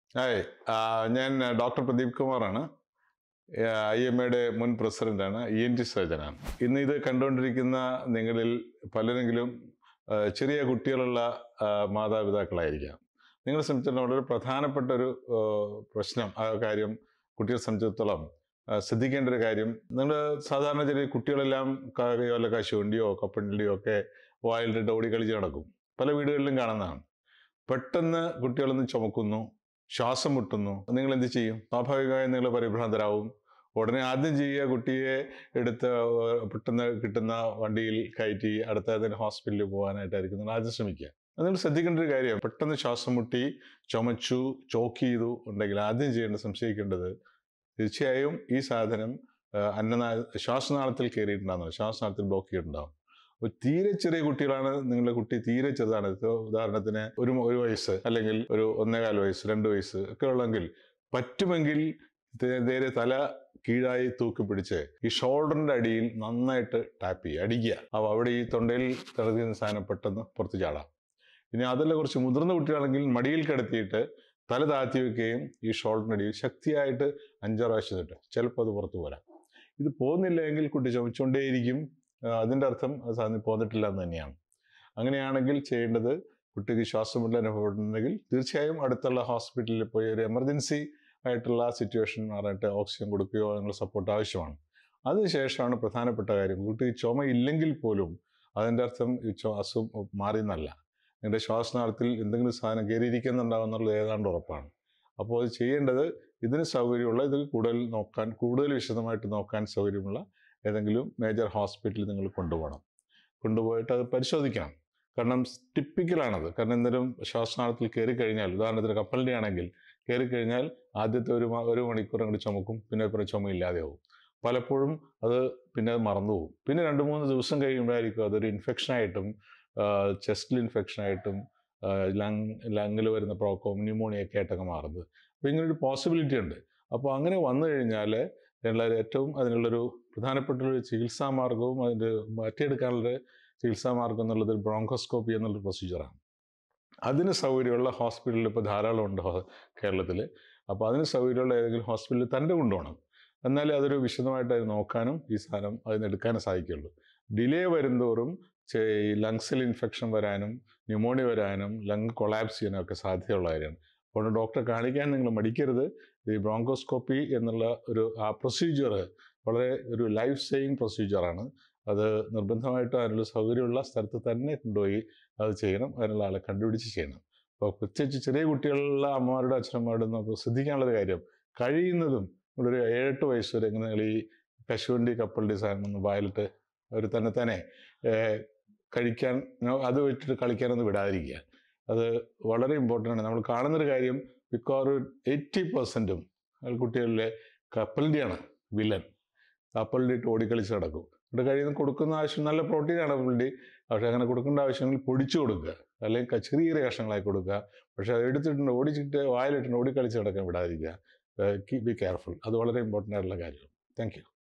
hi ആ, ഞാൻ doctor Pradeep കുമാറാണ് ഐ എം എയുടെ മുൻ പ്രസിഡന്റാണ് ഇ എൻ ടി സർജനാണ് ഇന്ന് ഇത് കണ്ടുകൊണ്ടിരിക്കുന്ന നിങ്ങളിൽ പലരെങ്കിലും ആ, ചെറിയ കുട്ടികളുള്ള ആ, മാതാപിതാക്കളായിരിക്കാം നിങ്ങളെ സംബന്ധിച്ചിടത്തോളം വളരെ പ്രധാനപ്പെട്ട ഒരു ആ, പ്രശ്നം ആ കാര്യം കുട്ടികളെ സംബന്ധിച്ചിടത്തോളം ആ, ശ്രദ്ധിക്കേണ്ട ഒരു കാര്യം നിങ്ങൾ സാധാരണ ചെറിയ കുട്ടികളെല്ലാം ക- വല്ല കശുവണ്ടിയോ കപ്പണ്ടിയോ ഒക്കെ വായിലിട്ട് ഓടി കളിച്ച് നടക്കും പല വീടുകളിലും കാണുന്നതാണ് പെട്ടെന്ന് കുട്ടികളൊന്ന് ചുമക്കുന്നു ശ്വാസം മുട്ടുന്നു നിങ്ങൾ എന്ത് ചെയ്യും സ്വാഭാവികമായും നിങ്ങൾ പരിഭ്രാന്തരാവും ഉടനെ ആദ്യം ചെയ്യുക കുട്ടിയെ എടുത്ത് ഏർ പെട്ടെന്ന് കിട്ടുന്ന വണ്ടിയിൽ കയറ്റി അടുത്ത അതിന് ഹോസ്പിറ്റലിൽ പോകാനായിട്ടായിരിക്കും നിങ്ങൾ ആദ്യം ശ്രമിക്കുക അത് നിങ്ങൾ ശ്രദ്ധിക്കേണ്ട ഒരു കാര്യം പെട്ടെന്ന് ശ്വാസം മുട്ടി ചുമച്ചു ചോക്ക് ചെയ്തു ഉണ്ടെങ്കിൽ ആദ്യം ചെയ്യേണ്ട സംശയിക്കേണ്ടത് തീർച്ചയായും ഈ സാധനം ഏർ അന്നനാ ശ്വാസനാളത്തിൽ കയറിയിട്ടുണ്ടാകും ശ്വാസനാളത്തിൽ ബ്ലോക്ക് ചെയ്തിട്ടുണ്ടാകും അപ്പോൾ തീരെ ചെറിയ കുട്ടികളാണ് നിങ്ങളുടെ കുട്ടി തീരെ ചെറുതാണ് ഇപ്പൊ ഉദാഹരണത്തിന് ഒരു ഒരു വയസ്സ് അല്ലെങ്കിൽ ഒരു ഒന്നേകാൽ വയസ്സ് രണ്ട് വയസ്സ് ഒക്കെ ഉള്ളെങ്കിൽ പറ്റുമെങ്കിൽ ദേ- നേരെ തല കീഴായി തൂക്കി പിടിച്ച് ഈ ഷോൾഡറിന്റെ അടിയിൽ നന്നായിട്ട് ടാപ്പ് ചെയ്യുക അടിക്കുക അപ്പോൾ അവിടെ ഈ തൊണ്ടയിൽ തിളക്കുന്ന സാധനം പെട്ടെന്ന് പുറത്ത് ചാടാം ഇനി അതല്ല കുറച്ച് മുതിർന്ന കുട്ടികളാണെങ്കിൽ മടിയിൽ കിടത്തിയിട്ട് തല താഴ്ത്തി വെക്കുകയും ഈ ഷോൾഡറിന്റെ അടിയിൽ ശക്തിയായിട്ട് അഞ്ചാറ് പ്രാവശ്യം തൊട്ട് ചിലപ്പോൾ അത് പുറത്ത് പോരാം ഇത് പോകുന്നില്ല എങ്കിൽ കുട്ടി ചുമച്ചുകൊണ്ടേയിരിക്കും ആ, അതിൻ്റെ അർത്ഥം അത് സാധനം പോന്നിട്ടില്ല എന്ന് തന്നെയാണ് അങ്ങനെയാണെങ്കിൽ ചെയ്യേണ്ടത് കുട്ടിക്ക് ശ്വാസമുള്ള അനുഭവപ്പെടുന്നുണ്ടെങ്കിൽ തീർച്ചയായും അടുത്തുള്ള ഹോസ്പിറ്റലിൽ പോയി ഒരു എമർജൻസി ആയിട്ടുള്ള സിറ്റുവേഷൻ മാറാനായിട്ട് ഓക്സിജൻ കൊടുക്കുകയോ അതിനുള്ള സപ്പോർട്ട് ആവശ്യമാണ് അതിനുശേഷമാണ് പ്രധാനപ്പെട്ട കാര്യം കുട്ടിക്ക് ചുമ ഇല്ലെങ്കിൽ പോലും അതിൻ്റെ അർത്ഥം ഈ ചുമ അസുഖം മാറി എന്നല്ല നിങ്ങളുടെ ശ്വാസനാളത്തിൽ എന്തെങ്കിലും സാധനം കയറിയിരിക്കുന്നുണ്ടാവും എന്നുള്ളത് ഏതാണ്ട് ഉറപ്പാണ് അപ്പോൾ അത് ചെയ്യേണ്ടത് ഇതിന് സൗകര്യമുള്ള ഇത് കൂടുതൽ നോക്കാൻ കൂടുതൽ വിശദമായിട്ട് നോക്കാൻ സൗകര്യമുള്ള ഏതെങ്കിലും മേജർ ഹോസ്പിറ്റലിൽ നിങ്ങൾ കൊണ്ടുപോകണം കൊണ്ടുപോയിട്ട് അത് പരിശോധിക്കണം കാരണം ടിപ്പിക്കലാണത് കാരണം എന്തെങ്കിലും ശ്വാസനാളത്തിൽ കയറി കഴിഞ്ഞാൽ ഉദാഹരണത്തിന് കപ്പലിൻ്റെ ആണെങ്കിൽ കയറി കഴിഞ്ഞാൽ ആദ്യത്തെ ഒരു മ- ഒരു മണിക്കൂർ അങ്ങോട്ട് ചുമക്കും പിന്നെ പിന്നെ ചുമയില്ലാതെയാവും പലപ്പോഴും അത് പിന്നെ അത് മറന്നു പോകും പിന്നെ രണ്ട് മൂന്ന് ദിവസം കഴിയുമ്പോഴായിരിക്കും അതൊരു ഇൻഫെക്ഷനായിട്ടും ചെസ്റ്റിൽ ഇൻഫെക്ഷനായിട്ടും ലങ് ലങ്ങിൽ വരുന്ന പ്രോക്കോ ന്യൂമോണിയ ഒക്കെ ആയിട്ടൊക്കെ മാറുന്നത് അപ്പോൾ ഇങ്ങനൊരു പോസിബിലിറ്റി ഉണ്ട് അപ്പോൾ അങ്ങനെ വന്നു കഴിഞ്ഞാൽ ഉള്ള ഏറ്റവും അതിനുള്ളൊരു പ്രധാനപ്പെട്ട ഒരു ചികിത്സാ മാർഗവും അതിൻ്റെ മാറ്റിയെടുക്കാനുള്ള ചികിത്സാ മാർഗം എന്നുള്ളത് ബ്രോങ്കോസ്കോപ്പി എന്നുള്ളൊരു പ്രൊസീജിയറാണ് അതിന് സൗകര്യമുള്ള ഹോസ്പിറ്റലിൽ ഇപ്പോൾ ധാരാളം ഉണ്ട് കേരളത്തിൽ അപ്പോൾ അതിന് സൗകര്യമുള്ള ഏതെങ്കിലും ഹോസ്പിറ്റലിൽ തന്നെ കൊണ്ടുപോകണം എന്നാലേ അതൊരു വിശദമായിട്ട് അത് നോക്കാനും ഈ സാധനം അതിന് എടുക്കാനും സാധിക്കുള്ളൂ ഡിലേ വരുന്തോറും ചെ- ഈ ലങ്സിൽ ഇൻഫെക്ഷൻ വരാനും ന്യൂമോണിയ വരാനും ലങ് കൊളാപ്സ് ചെയ്യാനും ഒക്കെ സാധ്യതയുള്ള കാര്യമാണ് അതുകൊണ്ട് ഡോക്ടറെ കാണിക്കാൻ നിങ്ങൾ മടിക്കരുത് ഈ ബ്രോങ്കോസ്കോപ്പി എന്നുള്ള ഒരു ആ പ്രൊസീജിയർ വളരെ ഒരു ലൈഫ് സേവിങ് പ്രൊസീജിയറാണ് അത് നിർബന്ധമായിട്ടും അതിനുള്ള സൗകര്യമുള്ള സ്ഥലത്ത് തന്നെ കൊണ്ടുപോയി അത് ചെയ്യണം അതിനുള്ള ആളെ കണ്ടുപിടിച്ച് ചെയ്യണം അപ്പോൾ പ്രത്യേകിച്ച് ചെറിയ കുട്ടികളുള്ള അമ്മമാരുടെ അച്ഛനമ്മമാരുടെ നമുക്ക് ശ്രദ്ധിക്കാനുള്ളൊരു കാര്യം കഴിയുന്നതും ഒരു ഏഴെട്ട് വയസ്സ് വരെ ഇങ്ങനെ നിങ്ങൾ ഈ കശുവണ്ടി കപ്പലിൻ്റെ സാധനം ഒന്ന് വായിലിട്ട് അവർ തന്നെ തന്നെ ഏർ, കഴിക്കാൻ അത് വെച്ചിട്ട് കളിക്കാനൊന്നും വിടാതിരിക്കുക അത് വളരെ ഇമ്പോർട്ടൻ്റ് ആണ് നമ്മൾ കാണുന്നൊരു കാര്യം മിക്കവാറും എയ്റ്റി പെർസെൻറ്റും കുട്ടികളിലെ കപ്പലിൻ്റെയാണ് വില്ലൻ കപ്പലിൻ്റെ ഇട്ട് ഓടിക്കളിച്ച് നടക്കും ഇവിടെ കഴിയുന്ന കൊടുക്കുന്ന ആവശ്യം നല്ല പ്രോട്ടീനാണ് പുള്ളി പക്ഷേ അങ്ങനെ കൊടുക്കേണ്ട ആവശ്യമെങ്കിൽ പൊടിച്ചു കൊടുക്കുക അല്ലെങ്കിൽ ക- ചെറിയ ചെറിയ കഷ്ണങ്ങളായി കൊടുക്കുക പക്ഷേ അത് എടുത്തിട്ടുണ്ട് ഓടിച്ചിട്ട് വായിലിട്ടുണ്ട് ഓടിക്കളിച്ച് നടക്കാൻ വിടാതിരിക്കുക ബി കെയർഫുൾ അത് വളരെ ഇമ്പോർട്ടൻ്റ് ആയിട്ടുള്ള കാര്യമാണ് താങ്ക് യു